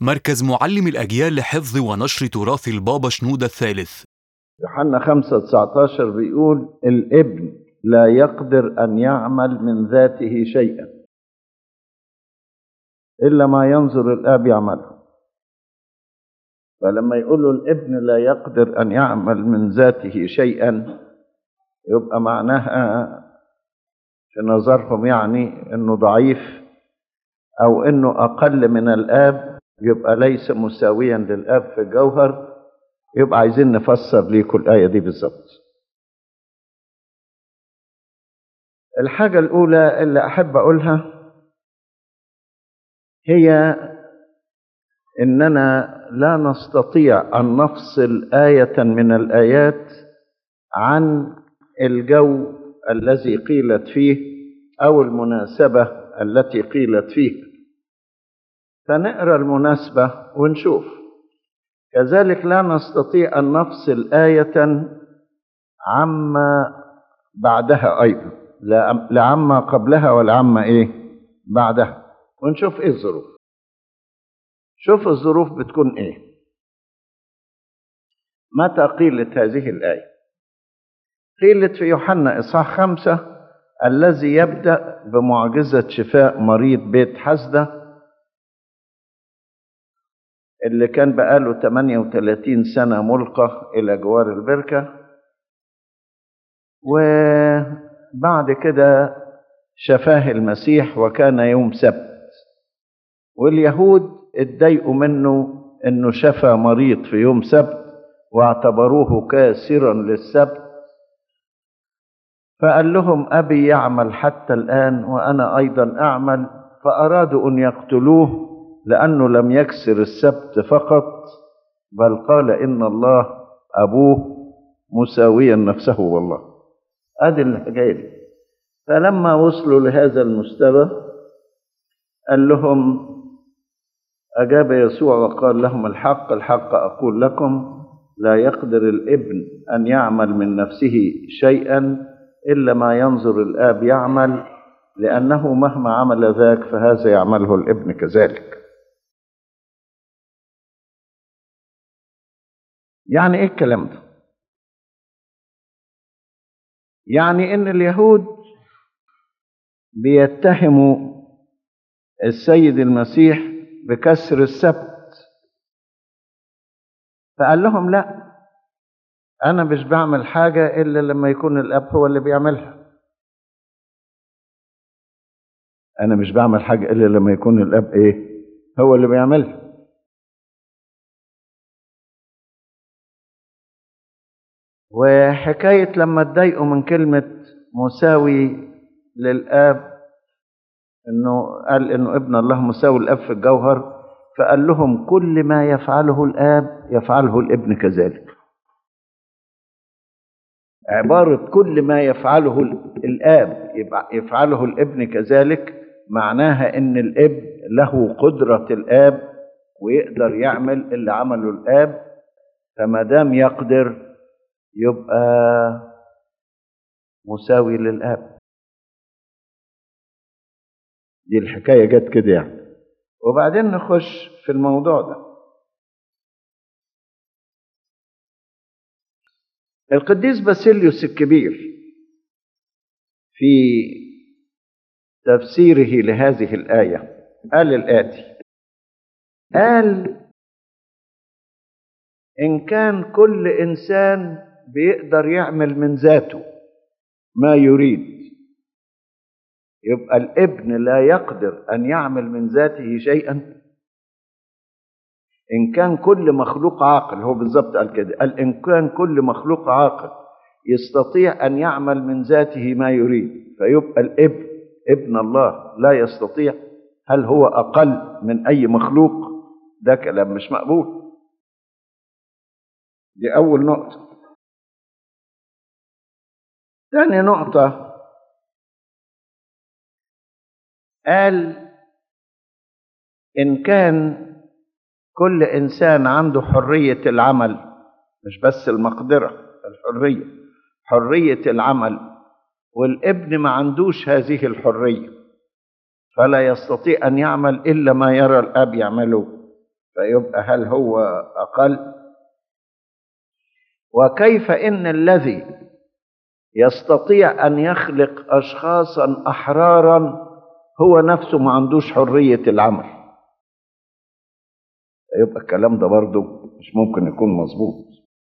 مركز معلم الأجيال لحفظ ونشر تراث البابا شنودة الثالث يوحنا 5 19 بيقول الابن لا يقدر أن يعمل من ذاته شيئا إلا ما ينظر الآب يعمله فلما يقولوا الابن لا يقدر أن يعمل من ذاته شيئا يبقى معناها في نظرهم يعني انه ضعيف او انه اقل من الاب يبقى ليس مساويا للاب في الجوهر يبقى عايزين نفسر ليكم الايه دي بالظبط الحاجه الاولى اللي احب اقولها هي اننا لا نستطيع ان نفصل ايه من الايات عن الجو الذي قيلت فيه او المناسبه التي قيلت فيه فنقرا المناسبه ونشوف كذلك لا نستطيع ان نفصل ايه عما بعدها ايضا لا عما قبلها ولا عما ايه بعدها ونشوف ايه الظروف شوف الظروف بتكون ايه متى قيلت هذه الايه قيلت في يوحنا إصحاح خمسة الذي يبدأ بمعجزة شفاء مريض بيت حسدة اللي كان بقاله 38 سنة ملقى إلى جوار البركة وبعد كده شفاه المسيح وكان يوم سبت واليهود اتضايقوا منه انه شفى مريض في يوم سبت واعتبروه كاسرا للسبت فقال لهم أبي يعمل حتى الآن وأنا أيضا أعمل فأرادوا أن يقتلوه لأنه لم يكسر السبت فقط بل قال إن الله أبوه مساويا نفسه والله أدي الحكاية دي فلما وصلوا لهذا المستوى قال لهم أجاب يسوع وقال لهم الحق الحق أقول لكم لا يقدر الابن أن يعمل من نفسه شيئا إلا ما ينظر الآب يعمل لأنه مهما عمل ذاك فهذا يعمله الابن كذلك يعني إيه الكلام ده يعني إن اليهود بيتهموا السيد المسيح بكسر السبت فقال لهم لا أنا مش بعمل حاجة إلا لما يكون الأب هو اللي بيعملها أنا مش بعمل حاجة إلا لما يكون الأب إيه هو اللي بيعملها وحكاية لما اتضايقوا من كلمة مساوي للآب إنه قال إنه ابن الله مساوي الآب في الجوهر فقال لهم كل ما يفعله الآب يفعله الابن كذلك عبارة كل ما يفعله الآب يفعله الابن كذلك معناها إن الابن له قدرة الآب ويقدر يعمل اللي عمله الآب فما دام يقدر يبقى مساوي للآب دي الحكاية جت كده يعني وبعدين نخش في الموضوع ده القديس باسيليوس الكبير في تفسيره لهذه الآية قال الآتي قال إن كان كل إنسان بيقدر يعمل من ذاته ما يريد يبقى الابن لا يقدر أن يعمل من ذاته شيئا إن كان كل مخلوق عاقل هو بالظبط قال كده قال إن كان كل مخلوق عاقل يستطيع أن يعمل من ذاته ما يريد فيبقى الابن ابن الله لا يستطيع هل هو أقل من أي مخلوق ده كلام مش مقبول دي أول نقطة ثاني نقطة قال إن كان كل إنسان عنده حرية العمل مش بس المقدرة الحرية حرية العمل والابن ما عندوش هذه الحرية فلا يستطيع أن يعمل إلا ما يرى الأب يعمله فيبقى هل هو أقل وكيف إن الذي يستطيع أن يخلق أشخاصا أحرارا هو نفسه ما عندوش حرية العمل يبقى الكلام ده برضه مش ممكن يكون مظبوط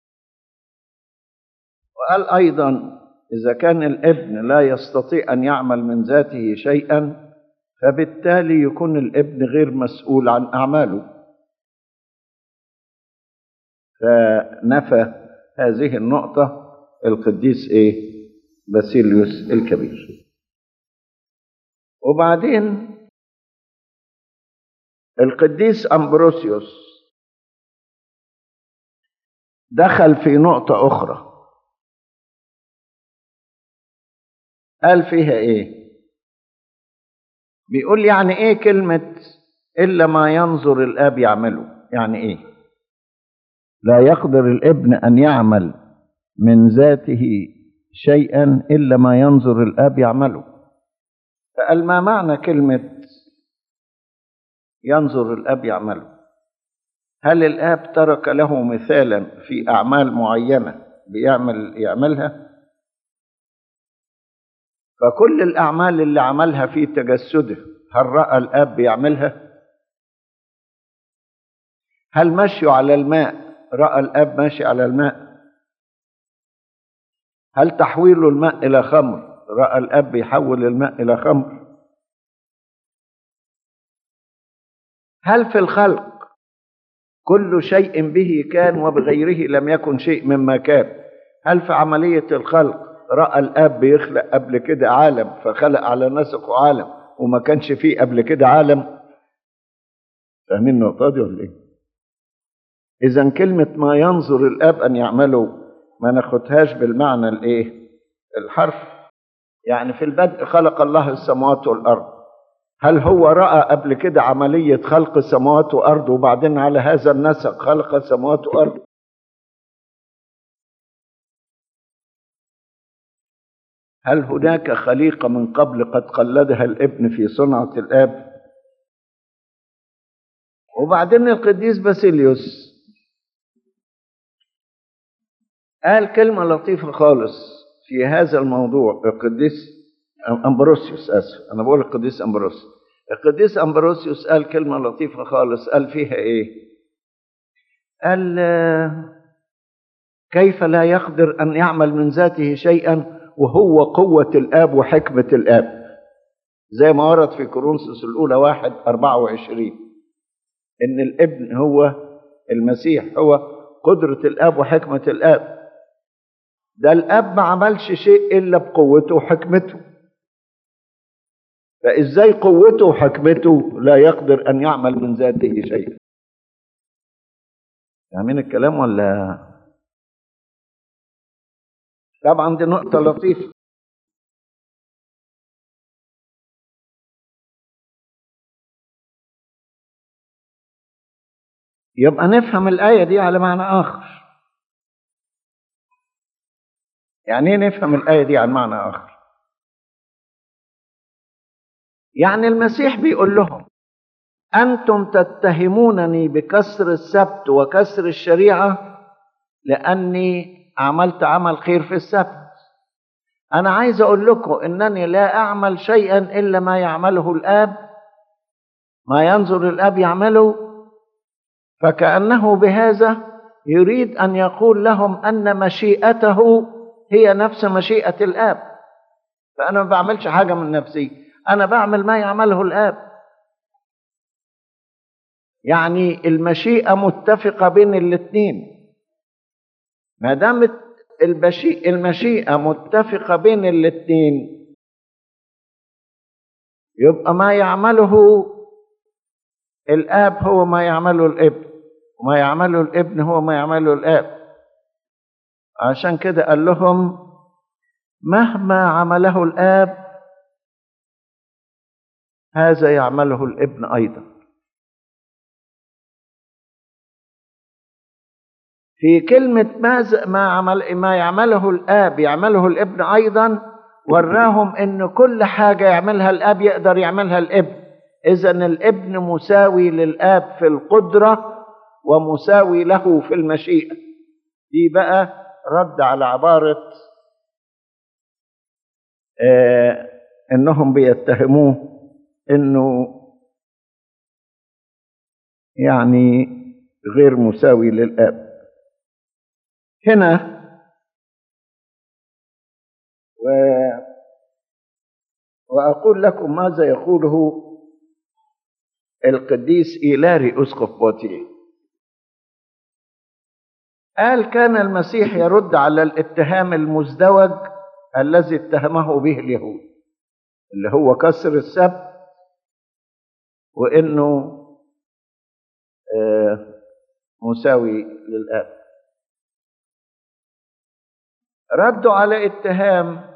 وقال أيضا إذا كان الابن لا يستطيع أن يعمل من ذاته شيئا فبالتالي يكون الابن غير مسؤول عن أعماله فنفى هذه النقطة القديس إيه؟ باسيليوس الكبير وبعدين القديس أمبروسيوس دخل في نقطة أخرى قال فيها إيه؟ بيقول يعني إيه كلمة إلا ما ينظر الآب يعمله يعني إيه؟ لا يقدر الابن أن يعمل من ذاته شيئا إلا ما ينظر الآب يعمله فقال ما معنى كلمة ينظر الاب يعمله هل الاب ترك له مثالا في اعمال معينه بيعمل يعملها فكل الاعمال اللي عملها في تجسده هل راى الاب بيعملها هل مشوا على الماء راى الاب ماشي على الماء هل تحويل الماء الى خمر راى الاب يحول الماء الى خمر هل في الخلق كل شيء به كان وبغيره لم يكن شيء مما كان هل في عملية الخلق رأى الآب بيخلق قبل كده عالم فخلق على نسقه عالم وما كانش فيه قبل كده عالم فاهمين النقطة دي ولا إيه؟ إذا كلمة ما ينظر الآب أن يعمله ما ناخدهاش بالمعنى الإيه؟ الحرف يعني في البدء خلق الله السماوات والأرض هل هو رأى قبل كده عملية خلق السماوات وأرض وبعدين على هذا النسق خلق السماوات وأرض هل هناك خليقة من قبل قد قلدها الابن في صنعة الآب وبعدين القديس باسيليوس قال كلمة لطيفة خالص في هذا الموضوع القديس أمبروسيوس آسف أنا بقول القديس أمبروسيوس القديس أمبروسيوس قال كلمة لطيفة خالص قال فيها إيه؟ قال كيف لا يقدر أن يعمل من ذاته شيئا وهو قوة الآب وحكمة الآب زي ما ورد في كورنثوس الأولى واحد أربعة وعشرين إن الابن هو المسيح هو قدرة الآب وحكمة الآب ده الآب ما عملش شيء إلا بقوته وحكمته فإزاي قوته وحكمته لا يقدر أن يعمل من ذاته شيئا فاهمين الكلام ولا طبعا دي نقطة لطيفة يبقى نفهم الآية دي على معنى آخر يعني ايه نفهم الآية دي على معنى آخر يعني المسيح بيقول لهم أنتم تتهمونني بكسر السبت وكسر الشريعة لأني عملت عمل خير في السبت أنا عايز أقول لكم إنني لا أعمل شيئا إلا ما يعمله الآب ما ينظر الآب يعمله فكأنه بهذا يريد أن يقول لهم أن مشيئته هي نفس مشيئة الآب فأنا ما بعملش حاجة من نفسي أنا بعمل ما يعمله الآب يعني المشيئة متفقة بين الاثنين ما دامت المشيئة متفقة بين الاثنين يبقى ما يعمله الآب هو ما يعمله الابن وما يعمله الابن هو ما يعمله الآب عشان كده قال لهم مهما عمله الآب هذا يعمله الابن أيضا في كلمة ما ما عمل ما يعمله الآب يعمله الابن أيضا وراهم إن كل حاجة يعملها الآب يقدر يعملها الابن إذا الابن مساوي للآب في القدرة ومساوي له في المشيئة دي بقى رد على عبارة آه إنهم بيتهموه إنه يعني غير مساوي للآب هنا و وأقول لكم ماذا يقوله القديس إيلاري أسقف بوتيه قال كان المسيح يرد على الاتهام المزدوج الذي اتهمه به اليهود اللي هو كسر السبت وانه آه مساوي للاب ردوا على اتهام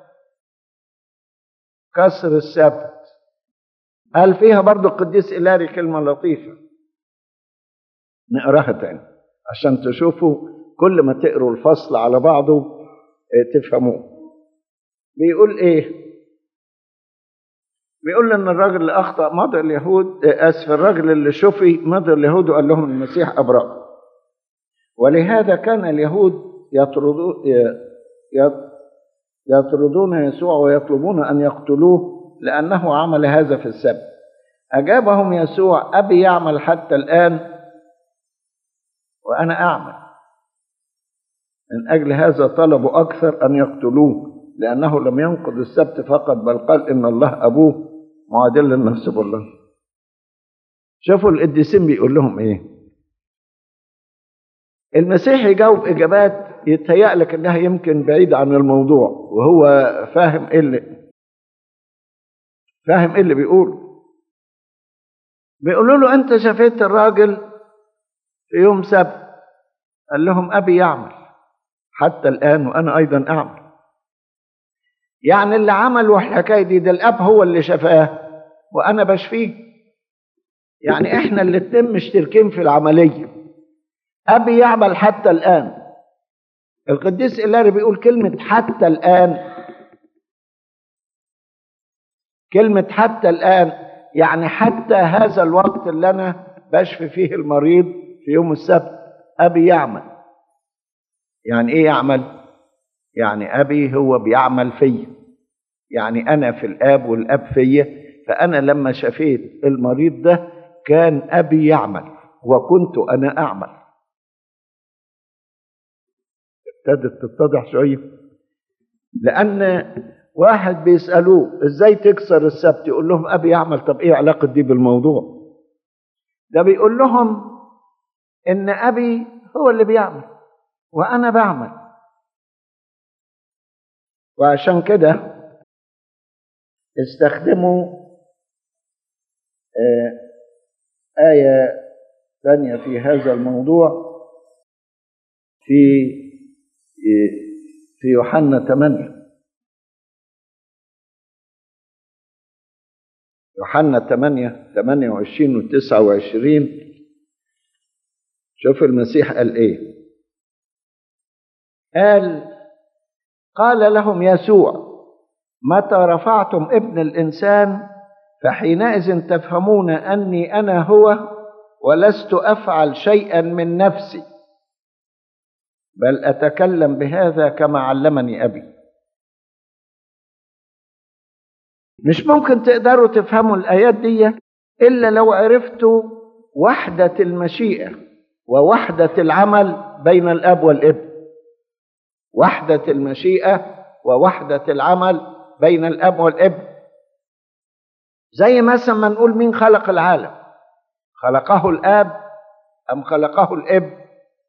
كسر السبت قال فيها برضو القديس إلاري كلمة لطيفة نقراها تاني عشان تشوفوا كل ما تقروا الفصل على بعضه تفهموه بيقول ايه بيقول ان الراجل اللي اخطا مضى اليهود اسف الراجل اللي شفي مضى اليهود وقال لهم المسيح ابرأ ولهذا كان اليهود يطردون يطردون يسوع ويطلبون ان يقتلوه لانه عمل هذا في السبت اجابهم يسوع ابي يعمل حتى الان وانا اعمل من أجل هذا طلبوا أكثر أن يقتلوه لأنه لم ينقض السبت فقط بل قال إن الله أبوه معادل للنفس بالله شوفوا القديسين بيقول لهم إيه المسيح يجاوب إجابات يتهيأ لك إنها يمكن بعيدة عن الموضوع وهو فاهم إيه اللي فاهم إيه اللي بيقوله بيقولوا له أنت شفيت الراجل في يوم سبت قال لهم أبي يعمل حتى الآن وأنا أيضا أعمل يعني اللي عملوا الحكاية دي ده الأب هو اللي شفاه وأنا بشفيه يعني إحنا الاتنين مشتركين في العملية أبي يعمل حتى الآن القديس إلاري بيقول كلمة حتى الآن كلمة حتى الآن يعني حتى هذا الوقت اللي أنا بشفي فيه المريض في يوم السبت أبي يعمل يعني ايه يعمل يعني ابي هو بيعمل فيا يعني انا في الاب والاب فيا فانا لما شفيت المريض ده كان ابي يعمل وكنت انا اعمل ابتدت تتضح شويه لان واحد بيسالوه ازاي تكسر السبت يقول لهم ابي يعمل طب ايه علاقه دي بالموضوع ده بيقول لهم ان ابي هو اللي بيعمل وانا بعمل وعشان كده استخدموا آية ثانية في هذا الموضوع في في يوحنا 8 يوحنا 8 28 و 29 شوف المسيح قال ايه قال قال لهم يسوع متى رفعتم ابن الانسان فحينئذ تفهمون اني انا هو ولست افعل شيئا من نفسي بل اتكلم بهذا كما علمني ابي مش ممكن تقدروا تفهموا الايات دي الا لو عرفتوا وحده المشيئه ووحده العمل بين الاب والابن وحدة المشيئة ووحدة العمل بين الأب والابن زي مثلا ما نقول مين خلق العالم خلقه الآب أم خلقه الابن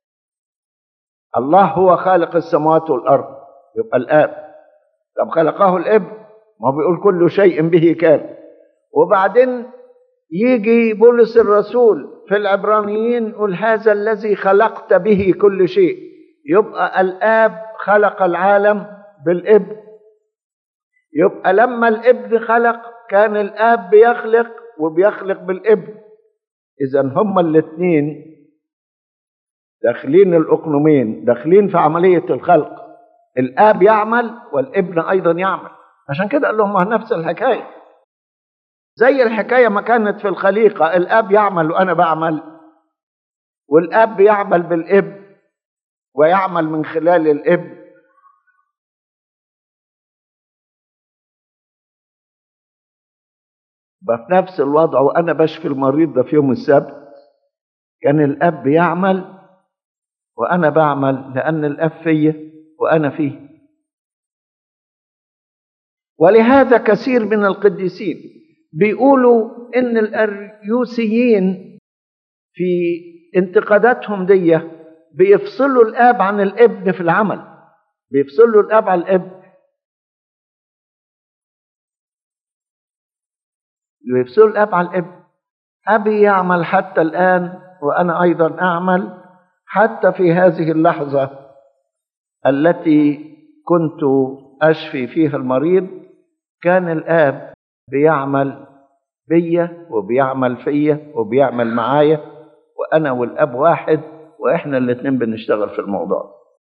الله هو خالق السماوات والأرض يبقى الآب طب خلقه الابن ما بيقول كل شيء به كان وبعدين يجي بولس الرسول في العبرانيين يقول هذا الذي خلقت به كل شيء يبقى الآب خلق العالم بالابن يبقى لما الابن خلق كان الاب بيخلق وبيخلق بالابن اذا هما الاثنين داخلين الاقنومين داخلين في عمليه الخلق الاب يعمل والابن ايضا يعمل عشان كده قال لهم نفس الحكايه زي الحكاية ما كانت في الخليقة الأب يعمل وأنا بعمل والأب يعمل بالإب ويعمل من خلال الإب في نفس الوضع وأنا بشفي المريض ده في يوم السبت كان الأب يعمل وأنا بعمل لأن الأب فيا وأنا فيه ولهذا كثير من القديسين بيقولوا ان الاريوسيين في انتقاداتهم دي بيفصلوا الاب عن الابن في العمل بيفصلوا الاب عن الابن بيفصلوا الاب عن الابن ابي يعمل حتى الان وانا ايضا اعمل حتى في هذه اللحظه التي كنت اشفي فيها المريض كان الاب بيعمل بيا وبيعمل فيا وبيعمل معايا وانا والاب واحد واحنا الاثنين بنشتغل في الموضوع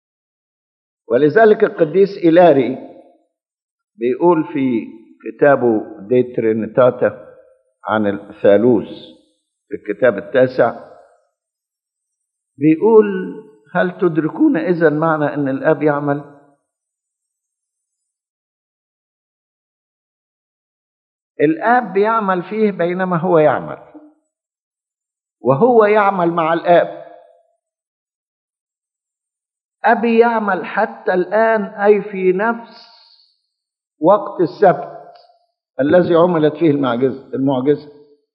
ولذلك القديس إيلاري بيقول في كتابه دي ترينيتاتا عن الثالوث في الكتاب التاسع بيقول هل تدركون إذا معنى أن الأب يعمل الآب بيعمل فيه بينما هو يعمل وهو يعمل مع الآب أبي يعمل حتى الآن أي في نفس وقت السبت الذي عملت فيه المعجزة المعجزة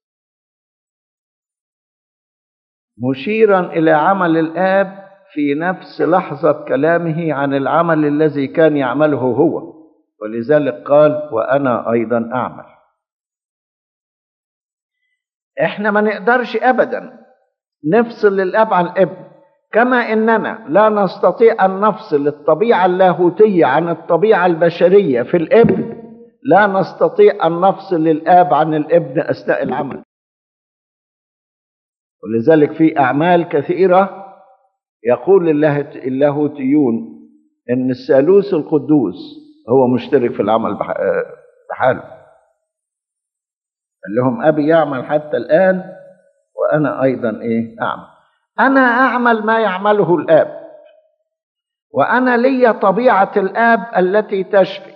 مشيرا إلى عمل الآب في نفس لحظة كلامه عن العمل الذي كان يعمله هو ولذلك قال وأنا أيضا أعمل احنا ما نقدرش ابدا نفصل الاب عن الابن كما اننا لا نستطيع ان نفصل الطبيعه اللاهوتيه عن الطبيعه البشريه في الابن لا نستطيع ان نفصل الاب عن الابن اثناء العمل ولذلك في اعمال كثيره يقول اللاهوتيون ان الثالوث القدوس هو مشترك في العمل بحاله قال لهم أبي يعمل حتى الآن وأنا أيضا إيه أعمل أنا أعمل ما يعمله الآب وأنا لي طبيعة الآب التي تشفي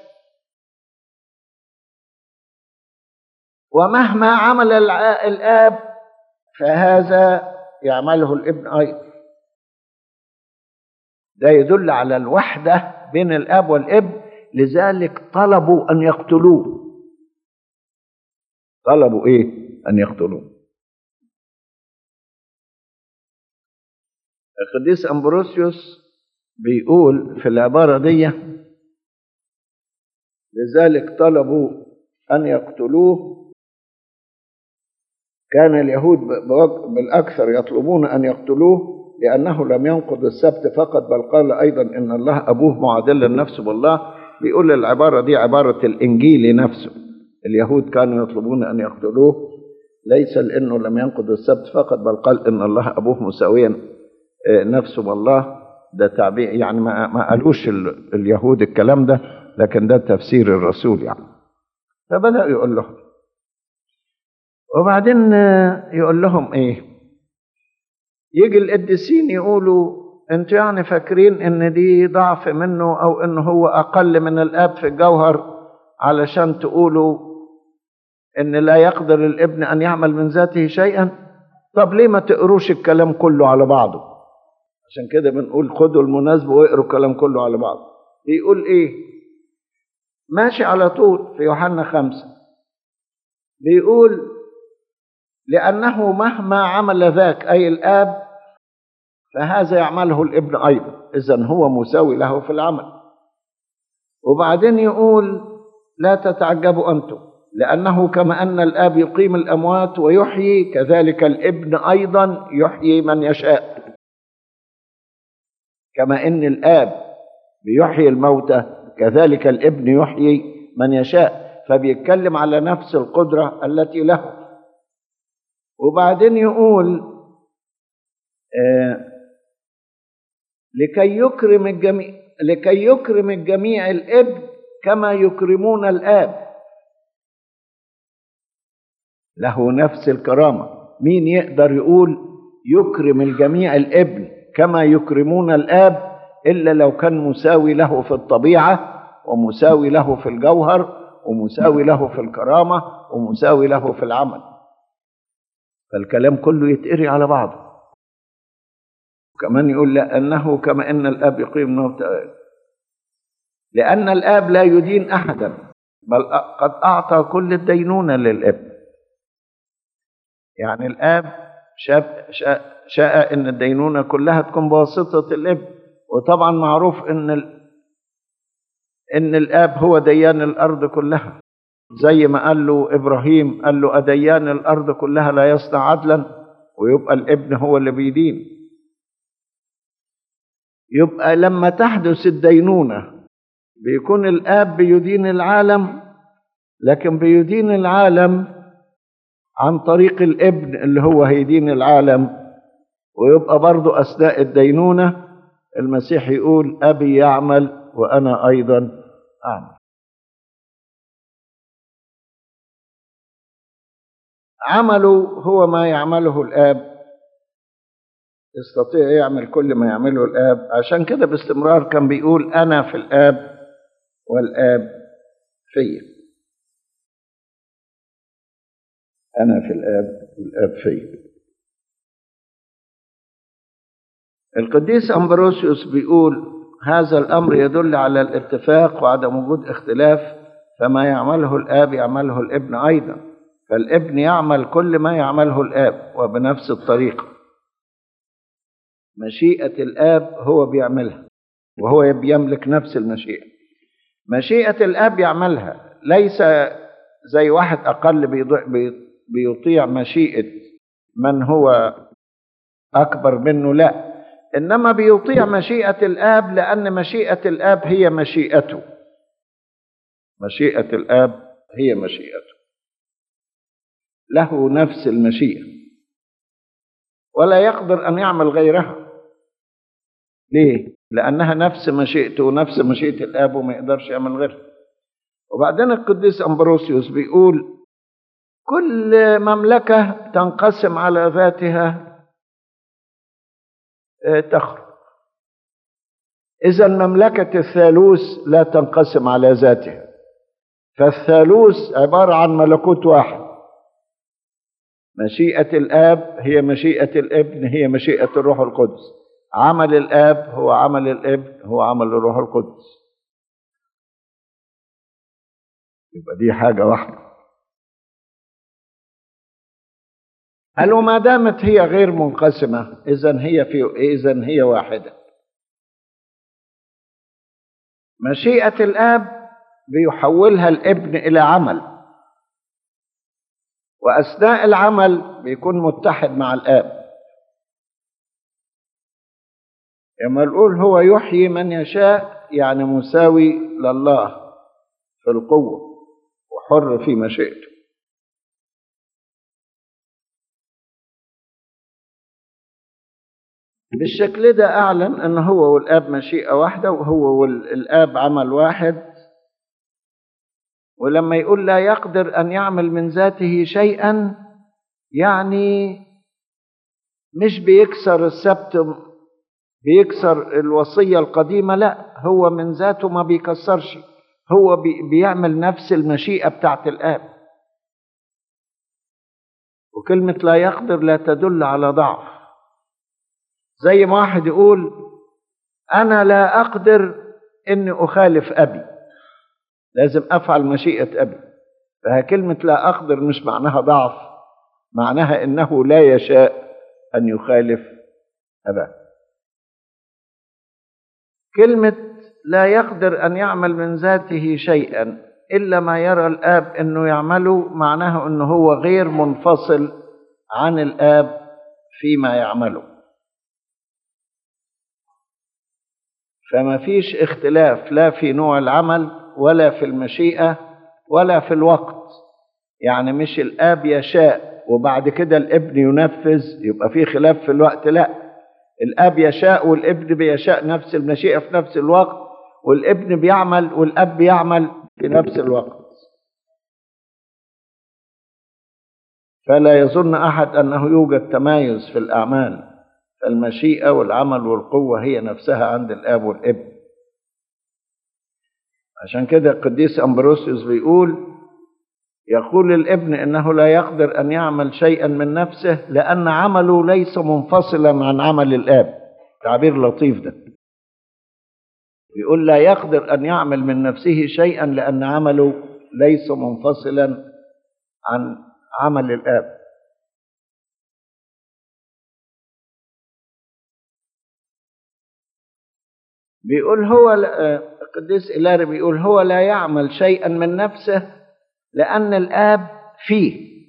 ومهما عمل الآب فهذا يعمله الابن أيضا ده يدل على الوحدة بين الآب والابن لذلك طلبوا أن يقتلوه طلبوا ايه ان يقتلوه القديس امبروسيوس بيقول في العبارة دي لذلك طلبوا أن يقتلوه كان اليهود بالأكثر يطلبون أن يقتلوه لأنه لم ينقض السبت فقط بل قال أيضا إن الله أبوه معادل للنفس بالله بيقول العبارة دي عبارة الإنجيل نفسه اليهود كانوا يطلبون أن يقتلوه ليس لأنه لم ينقض السبت فقط بل قال إن الله أبوه مساويا نفسه بالله ده تعبير يعني ما, ما قالوش اليهود الكلام ده لكن ده تفسير الرسول يعني فبدأ يقول لهم وبعدين يقول لهم ايه يجي القديسين يقولوا انتوا يعني فاكرين ان دي ضعف منه او ان هو اقل من الاب في الجوهر علشان تقولوا ان لا يقدر الابن ان يعمل من ذاته شيئا طب ليه ما تقروش الكلام كله على بعضه عشان كده بنقول خدوا المناسبة واقروا الكلام كله على بعضه بيقول ايه ماشي على طول في يوحنا خمسة بيقول لأنه مهما عمل ذاك أي الآب فهذا يعمله الابن أيضا إذا هو مساوي له في العمل وبعدين يقول لا تتعجبوا أنتم لأنه كما أن الآب يقيم الأموات ويحيي كذلك الابن أيضا يحيي من يشاء كما أن الآب بيحيي الموتى كذلك الابن يحيي من يشاء فبيتكلم على نفس القدرة التي له وبعدين يقول آه لكي يكرم الجميع لكي يكرم الجميع الابن كما يكرمون الآب له نفس الكرامة مين يقدر يقول يكرم الجميع الابن كما يكرمون الآب إلا لو كان مساوي له في الطبيعة ومساوي له في الجوهر ومساوي له في الكرامة ومساوي له في العمل فالكلام كله يتقري على بعضه كمان يقول لأنه كما أن الآب يقيم موتى لأن الآب لا يدين أحدا بل قد أعطى كل الدينونة للابن يعني الآب شاء, شاء, شاء أن الدينونة كلها تكون بواسطة الابن وطبعا معروف أن ال... أن الآب هو ديان الأرض كلها زي ما قال له إبراهيم قال له أديان الأرض كلها لا يصنع عدلا ويبقى الابن هو اللي بيدين يبقى لما تحدث الدينونة بيكون الآب بيدين العالم لكن بيدين العالم عن طريق الابن اللي هو هيدين العالم ويبقى برضو أثناء الدينونة المسيح يقول أبي يعمل وأنا أيضا أعمل عمله هو ما يعمله الآب يستطيع يعمل كل ما يعمله الآب عشان كده باستمرار كان بيقول أنا في الآب والآب فيا أنا في الآب والآب فيا القديس أمبروسيوس بيقول هذا الأمر يدل على الاتفاق وعدم وجود اختلاف فما يعمله الآب يعمله الابن أيضا فالابن يعمل كل ما يعمله الآب وبنفس الطريقة مشيئة الآب هو بيعملها وهو بيملك نفس المشيئة مشيئة الآب يعملها ليس زي واحد أقل بيطيع مشيئة من هو أكبر منه لا إنما بيطيع مشيئة الآب لأن مشيئة الآب هي مشيئته مشيئة الآب هي مشيئته له نفس المشيئة ولا يقدر أن يعمل غيرها ليه؟ لأنها نفس مشيئته ونفس مشيئة الآب وما يقدرش يعمل غيرها وبعدين القديس أمبروسيوس بيقول كل مملكة تنقسم على ذاتها تخرج إذا مملكة الثالوث لا تنقسم على ذاتها فالثالوث عبارة عن ملكوت واحد مشيئة الآب هي مشيئة الابن هي مشيئة الروح القدس عمل الآب هو عمل الابن هو عمل الروح القدس يبقى دي حاجة واحدة قال وما دامت هي غير منقسمة إذا هي في إذا هي واحدة مشيئة الآب بيحولها الابن إلى عمل وأثناء العمل بيكون متحد مع الآب لما نقول هو يحيي من يشاء يعني مساوي لله في القوة وحر في مشيئته بالشكل ده أعلن أن هو والآب مشيئة واحدة وهو والآب عمل واحد ولما يقول لا يقدر أن يعمل من ذاته شيئا يعني مش بيكسر السبت بيكسر الوصية القديمة لا هو من ذاته ما بيكسرش هو بي بيعمل نفس المشيئة بتاعت الآب وكلمة لا يقدر لا تدل على ضعف زي ما واحد يقول أنا لا أقدر إني أخالف أبي لازم أفعل مشيئة أبي فها كلمة لا أقدر مش معناها ضعف معناها إنه لا يشاء أن يخالف أباه كلمة لا يقدر أن يعمل من ذاته شيئا إلا ما يرى الآب أنه يعمله معناه أنه هو غير منفصل عن الآب فيما يعمله فما فيش اختلاف لا في نوع العمل ولا في المشيئة ولا في الوقت يعني مش الآب يشاء وبعد كده الابن ينفذ يبقى في خلاف في الوقت لا الاب يشاء والابن بيشاء نفس المشيئه في نفس الوقت والابن بيعمل والاب بيعمل في نفس الوقت فلا يظن أحد أنه يوجد تمايز في الأعمال فالمشيئة والعمل والقوة هي نفسها عند الآب والابن عشان كده القديس أمبروسيوس بيقول يقول الابن إنه لا يقدر أن يعمل شيئا من نفسه لأن عمله ليس منفصلا عن عمل الآب تعبير لطيف ده يقول لا يقدر أن يعمل من نفسه شيئا لأن عمله ليس منفصلا عن عمل الآب بيقول هو القديس إلاري بيقول هو لا يعمل شيئا من نفسه لأن الآب فيه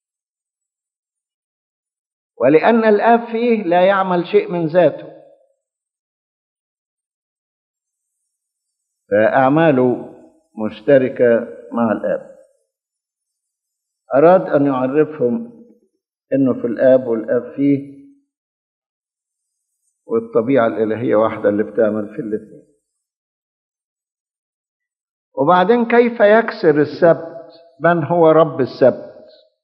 ولأن الآب فيه لا يعمل شيء من ذاته فأعماله مشتركة مع الآب أراد أن يعرفهم أنه في الآب والآب فيه والطبيعة الإلهية واحدة اللي بتعمل في الاثنين وبعدين كيف يكسر السبت من هو رب السبت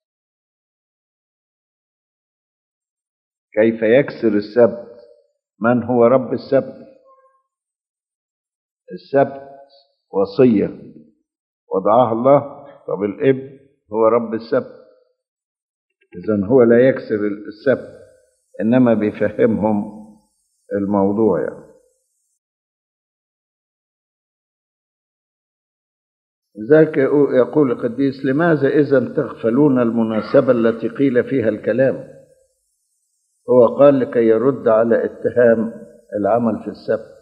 كيف يكسر السبت من هو رب السبت السبت وصية وضعها الله طب الابن هو رب السبت إذا هو لا يكسر السبت إنما بيفهمهم الموضوع يعني ذاك يقول القديس لماذا إذا تغفلون المناسبة التي قيل فيها الكلام هو قال لكي يرد على اتهام العمل في السبت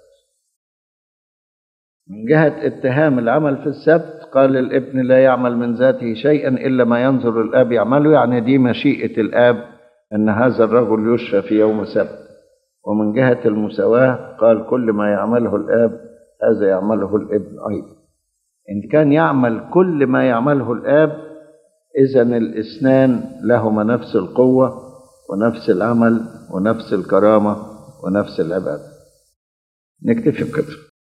من جهة اتهام العمل في السبت قال الابن لا يعمل من ذاته شيئا إلا ما ينظر الآب يعمله يعني دي مشيئة الآب أن هذا الرجل يشفى في يوم سبت ومن جهة المساواة قال كل ما يعمله الآب هذا يعمله الابن أيضا إن كان يعمل كل ما يعمله الآب إذا الاثنان لهما نفس القوة ونفس العمل ونفس الكرامة ونفس العبادة نكتفي بكده